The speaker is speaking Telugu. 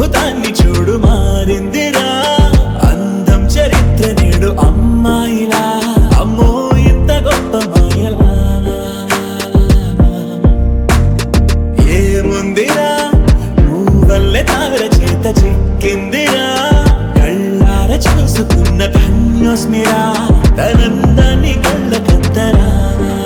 అద్భుతాన్ని చూడు మారిందిరా అందం చరిత్ర నేడు అమ్మాయిలా అమ్మో ఇంత గొప్ప మాయలా ఏముందిరా నువ్వల్లే తార చేత చిక్కిందిరా కళ్ళార చూసుకున్న కన్యోస్మిరా తనందాన్ని కళ్ళ కత్తరా